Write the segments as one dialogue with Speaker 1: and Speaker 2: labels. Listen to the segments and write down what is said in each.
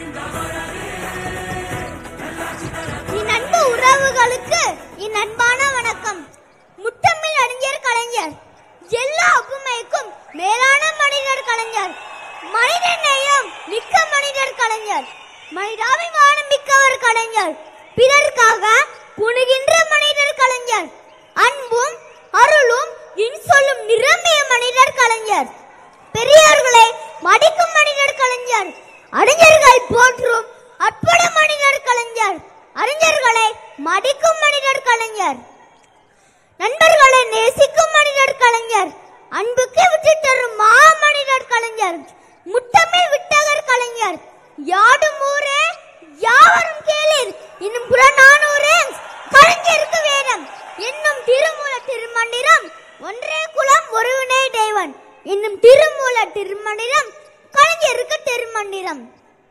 Speaker 1: என் அன்பு உறவுகளுக்கு என் அன்பான வணக்கம் முத்தமிழ் அறிஞர் கலைஞர் எல்லா ஒப்புமைக்கும் மேலான மனிதர் கலைஞர் மனித நேயம் மிக்க மனிதர் கலைஞர் மனிதாபிமானம் மிக்கவர் கலைஞர் பிறர்க்காக புணுகின்ற மனிதர் கலைஞர் அன்பும் அருளும் இன்சொல்லும் நிரம்பிய மனிதர் கலைஞர் பெரியோர்களை மடிக்கும் மனிதர் கலைஞர் அறிஞர்கள் போற்றும் அற்புத மனிதர் கலைஞர் அறிஞர்களை மடிக்கும் மனிதர் கலைஞர் நண்பர்களை நேசிக்கும் மனிதர் கலைஞர் அன்புக்கு விட்டு தரும் மா மனிதர் கலைஞர் முத்தமிழ் விட்டகர் கலைஞர் யாடும் ஊரே யாவரும் கேளீர் இன்னும் புறநானூரே கலைஞருக்கு வேதம் என்னும் திருமூல திருமந்திரம் ஒன்றே குலம் ஒருவனே தேவன் என்னும் திருமூல திருமந்திரம் கலைஞருக்கு திருமந்திரம்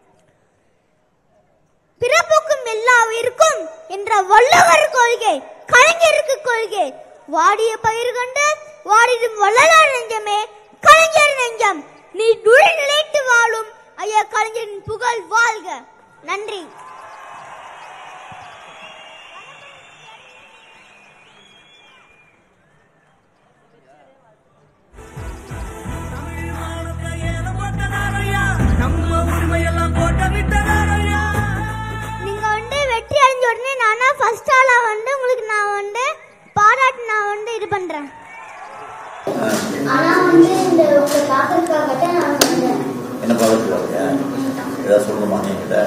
Speaker 1: பிறப்புக்கும் எல்லா உயிருக்கும் என்ற வள்ளுவர் கொள்கை கலைஞருக்கு கொள்கை வாடிய பயிர் கொண்டு வாடிடும் வள்ளலார் நெஞ்சமே கலைஞர் நெஞ்சம் நீ துளி நிலைத்து வாழும் ஐயா கலைஞரின் புகழ் வாழ்க நன்றி
Speaker 2: நம்ம உரிமையெல்லாம் போட்ட விட்டதாரையா
Speaker 1: நீங்க வந்து வெற்றி அடைஞ்ச உடனே நானா ஃபர்ஸ்ட் ஆளா வந்து உங்களுக்கு நான் வந்து பாராட்டு நான் வந்து இது பண்றேன்
Speaker 3: ஆனா வந்து இந்த உங்க பாக்குறதுக்காக தான் நான் வந்தேன்
Speaker 4: என்ன பார்த்துட்டு வரீங்க ஏதாவது சொல்லணுமா நீங்கிட்ட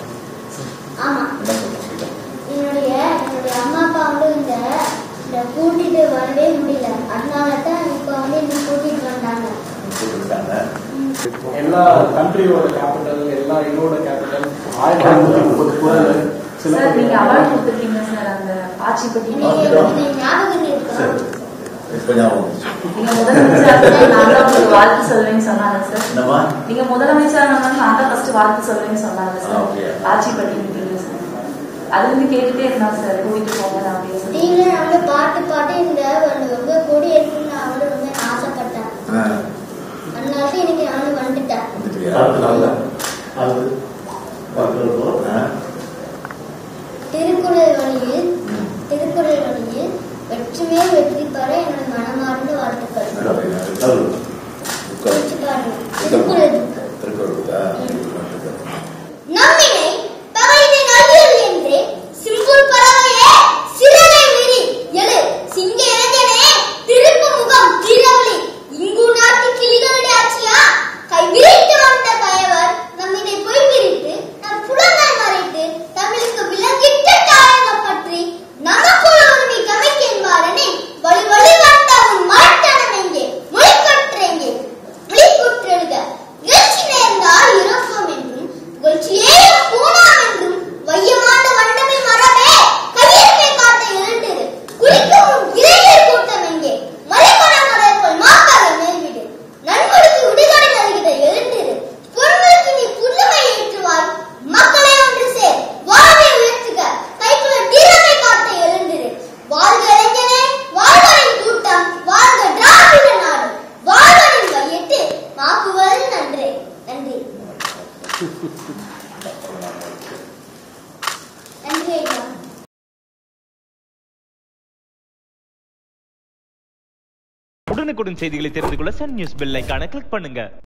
Speaker 3: ஆமா
Speaker 4: என்ன சொல்றீங்க
Speaker 3: என்னுடைய என்னுடைய அம்மா அப்பா வந்து இந்த இந்த கூட்டிட்டு வரவே முடியல அதனால தான் இப்ப வந்து என்ன கூட்டிட்டு வந்தாங்க
Speaker 4: கூப்பிட்டுருக்காங்க
Speaker 5: எல்லா கண்ட்ரியோட கேபிட்டல் எல்லா இதோட கேபிட்டல் ஆயிரத்தி ஐநூத்தி முப்பது குரல் சில
Speaker 6: சார் நீங்க அவார்டு கொடுத்துருக்கீங்க சார் அந்த ஆட்சி பத்தி
Speaker 3: நீங்க இந்த ஞாபகம் இருக்கா
Speaker 4: சரி இப்போ ஞாபகம் வந்துச்சு.
Speaker 6: நீங்க முதலமைச்சர் நான் தான் உங்களுக்கு வாழ்த்து சொல்வேன்னு சொன்னாங்க சார்
Speaker 4: என்னம்மா
Speaker 6: நீங்க முதலமைச்சர் நான் தான் ஃபர்ஸ்ட் வாழ்த்து சொல்வேன்னு சொன்னாங்க
Speaker 4: ஆ,
Speaker 6: சார்
Speaker 4: okay.
Speaker 6: ஆட்சி பத்தி இருக்கீங்க சார் அது வந்து கேட்டுட்டே இருந்தாங்க சார் கூட்டிட்டு போங்க நான் பேசுறேன்
Speaker 3: நீங்க வந்து பாட்டு பாட்டு இந்த வந்து ரொம்ப கொடி எடுக்கணும்னு நான் வந்து ரொம்ப ஆசைப்பட்டேன்
Speaker 4: ஆ,
Speaker 3: அதனால தான் இன்னைக்கு நானும் வந்துட்டேன்
Speaker 4: வந்துட்டியா?
Speaker 5: அடுத்த நாள்ல அது பார்க்கிறோம்
Speaker 4: ஆ,
Speaker 3: திருக்குறள் வழியில்
Speaker 4: ம்.
Speaker 3: திருக்குறள் வழியில் வெற்றிமே வெற்றி பெற எனது மனமார்ந்த வாழ்த்துக்கள்
Speaker 4: உட்காரு. உட்காரு.
Speaker 3: படிச்சு பாருங்க திருக்குறள் book.
Speaker 4: திருக்குறள் இருக்கா? வாழ்த்துக்கள்.
Speaker 3: நம்மினை பகைத்து நல்கியல் என்றே சிம்புல் பறவையே சிறகை விரி எழு சிங்க இளைஞனே திருப்பு முகம் தீரவழி இங்கு நாட்டு கிளிகளுடைய ஆட்சியா கை விரித்து வந்த கயவர் நம்மினை பொய் விரித்து நம் புலங்கள் மறைத்து தமிழுக்கு விலங்கிட்ட தாயகம் பற்றி நமக்குள் உரிமை கமைக்கு என்பாரனே வழி வழி வந்த உன் மரட்டனம் எங்கே மொழிக்கற்றெங்கே விழிப்புற்றெழுக இகழ்ச்சி நேர்ந்தால் இறப்போம் என்றும் புகழ்ச்சியே பூனாம் என்றும் வையமாண்ட வண்டமை மரபே கையெழுப்பை காட்ட எழுந்திரு குறிக்கும் உன் இளைஞர் கூட்டம் எங்கே மலைமரம் மலர்கள் மாக்காக மேல்விடு நன்கொடுக்கு விடுதலை நல்கிட எழுந்திரு பொறுமைக்கு நீ புதுமை ஏற்றுவாய் மக்களை ஒன்று சேர் வாழ்வை உயர்த்துக கைக்குள்ள தீரமை காட்ட எழுந்திரு வாழ்க இளைஞனே வாழ்வரின் கூட்டம் வாழ்க திராவிட நாடு வாழ்வரின் கையெட்டு மாக்குவது நன்றே நன்றி நன்றி ஐயா
Speaker 7: உடனுக்குடன் செய்திகளை தெரிந்து கொள்ள சன் நியூஸ் பெல் ஐகானை கிளிக் பண்ணுங்க